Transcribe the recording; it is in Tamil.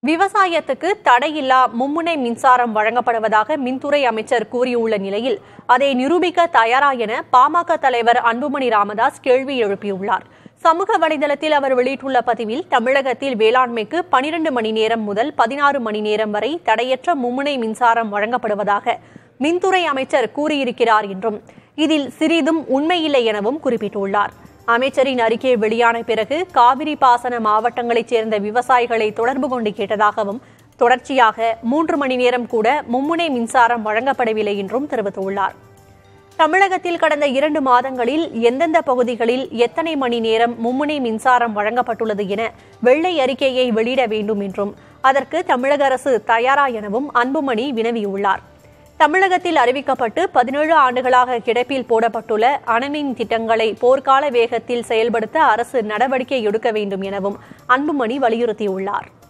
விவசாயத்துக்கு தடையில்லா மும்முனை மின்சாரம் வழங்கப்படுவதாக மின்துறை அமைச்சர் கூறியுள்ள நிலையில் அதை நிரூபிக்க தயாரா என பாமக தலைவர் அன்புமணி ராமதாஸ் கேள்வி எழுப்பியுள்ளார் சமூக வலைதளத்தில் அவர் வெளியிட்டுள்ள பதிவில் தமிழகத்தில் வேளாண்மைக்கு பனிரண்டு மணி நேரம் முதல் பதினாறு மணி நேரம் வரை தடையற்ற மும்முனை மின்சாரம் வழங்கப்படுவதாக மின்துறை அமைச்சர் கூறியிருக்கிறார் என்றும் இதில் சிறிதும் உண்மையில்லை எனவும் குறிப்பிட்டுள்ளார் அமைச்சரின் அறிக்கை வெளியான பிறகு காவிரி பாசன மாவட்டங்களைச் சேர்ந்த விவசாயிகளை தொடர்பு கொண்டு கேட்டதாகவும் தொடர்ச்சியாக மூன்று மணி நேரம் கூட மும்முனை மின்சாரம் வழங்கப்படவில்லை என்றும் தெரிவித்துள்ளார் தமிழகத்தில் கடந்த இரண்டு மாதங்களில் எந்தெந்த பகுதிகளில் எத்தனை மணி நேரம் மும்முனை மின்சாரம் வழங்கப்பட்டுள்ளது என வெள்ளை அறிக்கையை வெளியிட வேண்டும் என்றும் அதற்கு தமிழக அரசு தயாரா எனவும் அன்புமணி வினவியுள்ளார் தமிழகத்தில் அறிவிக்கப்பட்டு பதினேழு ஆண்டுகளாக கிடப்பில் போடப்பட்டுள்ள அணுமின் திட்டங்களை போர்க்கால வேகத்தில் செயல்படுத்த அரசு நடவடிக்கை எடுக்க வேண்டும் எனவும் அன்புமணி வலியுறுத்தியுள்ளார்